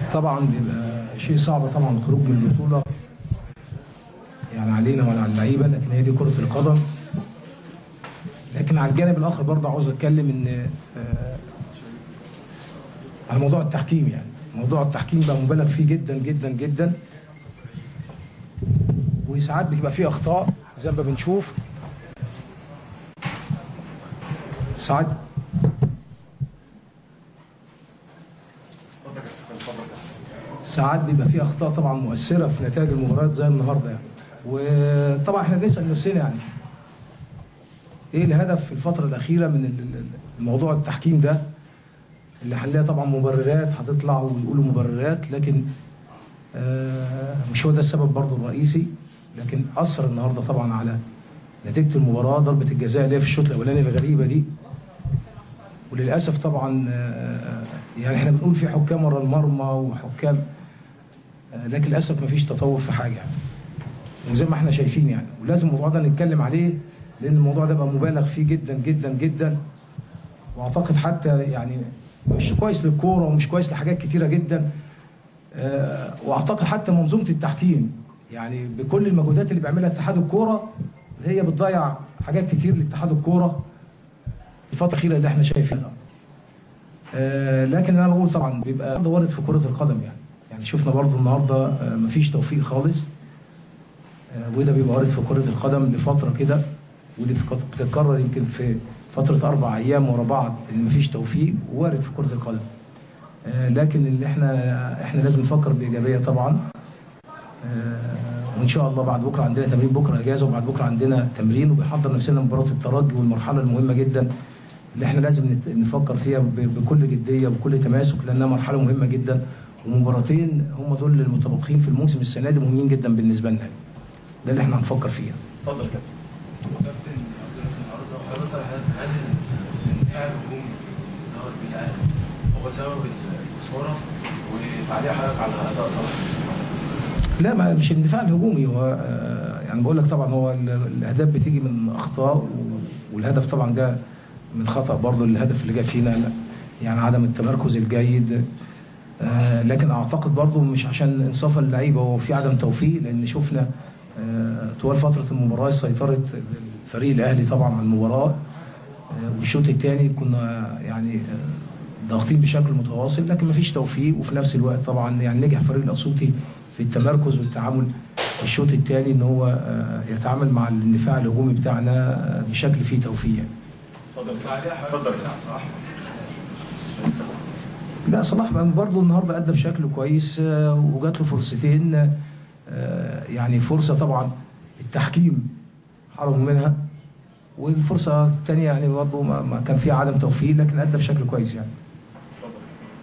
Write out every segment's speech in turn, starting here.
طبعا بيبقى شيء صعب طبعا الخروج من البطوله يعني علينا وعلى اللعيبه لكن هي دي كره القدم لكن على الجانب الاخر برضه عاوز اتكلم ان آه، على موضوع التحكيم يعني موضوع التحكيم بقى مبالغ فيه جدا جدا جدا وساعات بيبقى فيه اخطاء زي ما بنشوف ساعات ساعات بيبقى فيه اخطاء طبعا مؤثره في نتائج المباريات زي النهارده يعني وطبعا احنا بنسال نفسنا يعني ايه الهدف في الفتره الاخيره من ال- ال- الموضوع التحكيم ده اللي هنلاقي طبعا مبررات هتطلع ويقولوا مبررات لكن آه، مش هو ده السبب برضو الرئيسي لكن اثر النهارده طبعا على نتيجه المباراه ضربه الجزاء اللي هي في الشوط الاولاني الغريبه دي وللاسف طبعا آه، يعني احنا بنقول في حكام ورا المرمى وحكام آه، لكن للاسف مفيش تطور في حاجه يعني وزي ما احنا شايفين يعني ولازم الموضوع ده نتكلم عليه لان الموضوع ده بقى مبالغ فيه جدا جدا جدا واعتقد حتى يعني مش كويس للكوره ومش كويس لحاجات كتيره جدا آه، واعتقد حتى منظومه التحكيم يعني بكل المجهودات اللي بيعملها اتحاد الكوره هي بتضيع حاجات كتير لاتحاد الكوره الفتره الاخيره اللي احنا شايفينها آه، لكن انا بقول طبعا بيبقى برضه وارد في كره القدم يعني يعني شفنا برضه النهارده آه، مفيش توفيق خالص آه، وده بيبقى وارد في كره القدم لفتره كده ودي بتك- بتتكرر يمكن في فتره اربع ايام ورا بعض ان مفيش توفيق وارد في كره القدم آه، لكن اللي احنا احنا لازم نفكر بايجابيه طبعا آه، وان شاء الله بعد بكره عندنا تمرين بكره اجازه وبعد بكره عندنا تمرين وبيحضر نفسنا مباراه الترجي والمرحله المهمه جدا اللي احنا لازم نت- نفكر فيها ب- بكل جديه وبكل تماسك لانها مرحله مهمه جدا ومباراتين هم دول المتبقين في الموسم السنه دي مهمين جدا بالنسبه لنا ده اللي احنا هنفكر فيه اتفضل يا كابتن كابتن عبد الله النهارده هو مثلا هل هل الدفاع الهجومي ظهر بالاهلي هو سبب الخساره وتعليق حضرتك على اداء صلاح لا ما مش الاندفاع الهجومي هو آه، يعني بقول لك طبعا هو ال- الاهداف بتيجي من اخطاء و- والهدف طبعا ده من خطا برضه الهدف اللي جه فينا لا، يعني عدم التمركز الجيد آه، لكن اعتقد برضه مش عشان انصاف اللعيبه هو في عدم توفيق لان شفنا آه، طوال فتره المباراه سيطره الفريق الاهلي طبعا على المباراه آه، والشوط الثاني كنا يعني آه، ضاغطين بشكل متواصل لكن مفيش توفيق وفي نفس الوقت طبعا يعني نجح فريق الاسيوطي في التمركز والتعامل في الشوط الثاني ان هو آه، يتعامل مع الاندفاع الهجومي بتاعنا آه، بشكل فيه توفيق يعني. اتفضل يا تعليق كابتن. حضرتك اتفضل يا على كابتن. صلاح لا صلاح بقى برضه النهارده ادى بشكل كويس آه، وجات له فرصتين آه، يعني فرصه طبعا التحكيم حرموا منها والفرصه الثانيه يعني برضه ما ما كان فيها عدم توفيق لكن ادى بشكل كويس يعني. اتفضل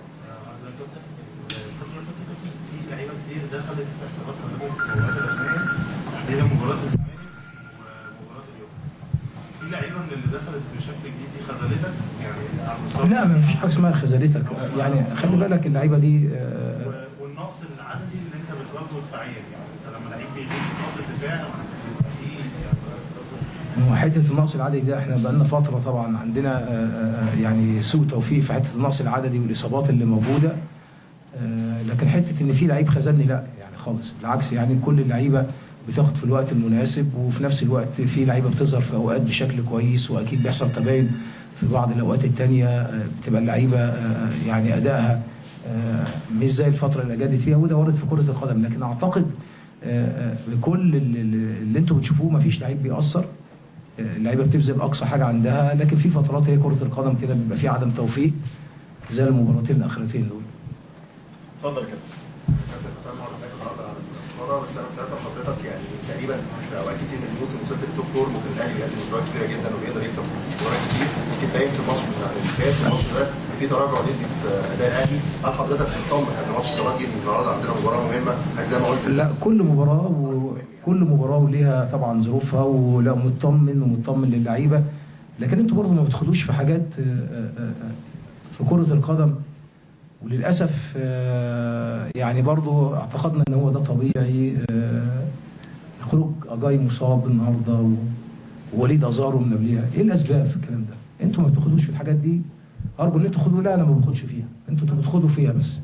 الفترة اللي فاتت كان في لعيبة كتير دخلت في حسابات الهجوم في المباريات الرسمية تحديدا مباراة الزمالك ومباراة اليوم. في لعيبة من اللي دخلت بشكل جديد دي خذلتك يعني على مستوى لا ما فيش حاجه اسمها خذلتك يعني خلي بالك اللعيبه دي آه، و- والنقص العددي اللي انت بتواجهه دفاعيا يعني انت لما لعيب بيغيب في خط الدفاع بيبقى في يعني هو حته النقص العددي ده احنا بقالنا فتره طبعا عندنا آه، آه، يعني سوء توفيق في حته النقص العددي والاصابات اللي موجوده آه، لكن حته ان في لعيب خذلني لا يعني خالص بالعكس يعني كل اللعيبه بتاخد في الوقت المناسب وفي نفس الوقت في لعيبه بتظهر في اوقات بشكل كويس واكيد بيحصل تباين في بعض الاوقات الثانيه آه، بتبقى اللعيبه آه، يعني ادائها آه، مش زي الفتره اللي جادت فيها وده وارد في كره القدم لكن اعتقد آه، آه، بكل اللي, اللي انتم بتشوفوه ما فيش لعيب بيأثر اللعيبه بتبذل اقصى حاجه عندها لكن في فترات هي كره القدم كده بيبقى فيها عدم توفيق زي المباراتين الاخرتين دول اتفضل يا كابتن كابتن حسام حضرتك النهارده على المباراه بس انا كنت عايز أسأل حضرتك يعني تقريبا في اوقات كتير من الموسم وصلت التوب فور ممكن الاهلي يقدم مباريات كبيره جدا ويقدر يكسب مباريات كتير يمكن باين في الماتش اللي فات الماتش ده في تراجع نسبي في اداء الاهلي هل حضرتك مطمن قبل ماتش الترجي ان النهارده عندنا مباراه مهمه زي ما قلت لا كل مباراه وكل مباراه وليها طبعا ظروفها ولا مطمن ومطمن للعيبه لكن انتوا برضه ما بتدخلوش في حاجات آه، آه، آه، في كره القدم وللاسف آه، يعني برضه اعتقدنا ان هو ده طبيعي آه، خروج اجاي مصاب النهارده و- ووليد ازارو من قبلها ايه الاسباب في الكلام ده انتوا ما بتاخدوش في الحاجات دي ارجو ان انتوا تاخدوا لا انا ما باخدش فيها انتوا بتاخدوا فيها بس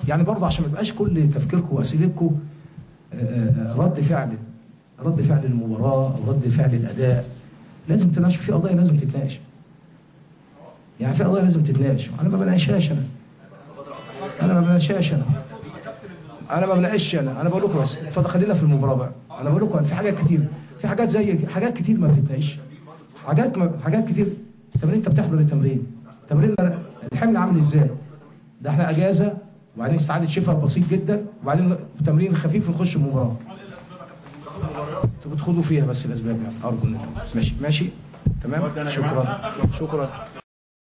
يعني برضه عشان ما يبقاش كل تفكيركم واسئلتكم آه، آه، رد فعل رد فعل المباراه او رد فعل الاداء لازم تناقشوا في قضايا لازم تتناقش يعني في قضايا لازم تتناقش انا ما بناقشهاش انا انا ما بناقشهاش انا انا ما بناقشش انا انا بقول لكم بس اتفضل خلينا في المباراه بقى انا بقول لكم في حاجات كتير في حاجات زي حاجات كتير ما بتتناقش حاجات ما حاجات كتير تمرين انت بتحضر التمرين تمرين الحمل عامل ازاي ده احنا اجازه وبعدين استعاده شفاء بسيط جدا وبعدين تمرين خفيف ونخش المباراه انتوا بتخوضوا فيها بس الاسباب يعني ارجو ان انتوا ماشي ماشي تمام شكرا شكرا